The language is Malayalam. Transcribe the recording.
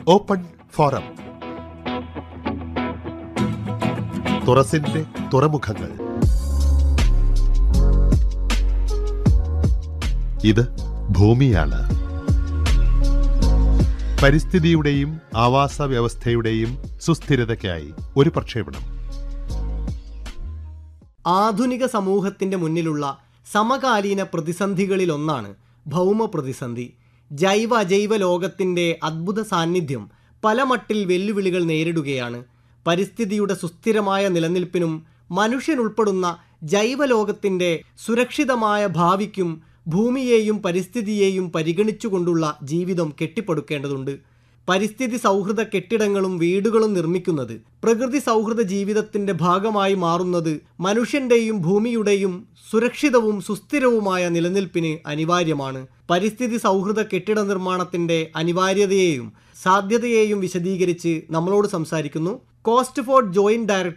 ഓപ്പൺ ഫോറം തുറസിന്റെ തുറമുഖങ്ങൾ ഇത് ഭൂമിയാണ് പരിസ്ഥിതിയുടെയും ആവാസ വ്യവസ്ഥയുടെയും സുസ്ഥിരതയ്ക്കായി ഒരു പ്രക്ഷേപണം ആധുനിക സമൂഹത്തിന്റെ മുന്നിലുള്ള സമകാലീന പ്രതിസന്ധികളിലൊന്നാണ് ഭൗമ പ്രതിസന്ധി ജൈവ അജൈവ ലോകത്തിന്റെ അദ്ഭുത സാന്നിധ്യം പല മട്ടിൽ വെല്ലുവിളികൾ നേരിടുകയാണ് പരിസ്ഥിതിയുടെ സുസ്ഥിരമായ നിലനിൽപ്പിനും മനുഷ്യനുൾപ്പെടുന്ന ജൈവലോകത്തിന്റെ സുരക്ഷിതമായ ഭാവിക്കും ഭൂമിയെയും പരിസ്ഥിതിയെയും പരിഗണിച്ചുകൊണ്ടുള്ള ജീവിതം കെട്ടിപ്പടുക്കേണ്ടതുണ്ട് പരിസ്ഥിതി സൗഹൃദ കെട്ടിടങ്ങളും വീടുകളും നിർമ്മിക്കുന്നത് പ്രകൃതി സൗഹൃദ ജീവിതത്തിന്റെ ഭാഗമായി മാറുന്നത് മനുഷ്യന്റെയും ഭൂമിയുടെയും സുരക്ഷിതവും സുസ്ഥിരവുമായ നിലനിൽപ്പിന് അനിവാര്യമാണ് പരിസ്ഥിതി സൗഹൃദ കെട്ടിട നിർമ്മാണത്തിന്റെ അനിവാര്യതയെയും സാധ്യതയെയും വിശദീകരിച്ച് നമ്മളോട് സംസാരിക്കുന്നു കോസ്റ്റ് ഫോർഡ് ജോയിന്റ് ഡയറക്ടർ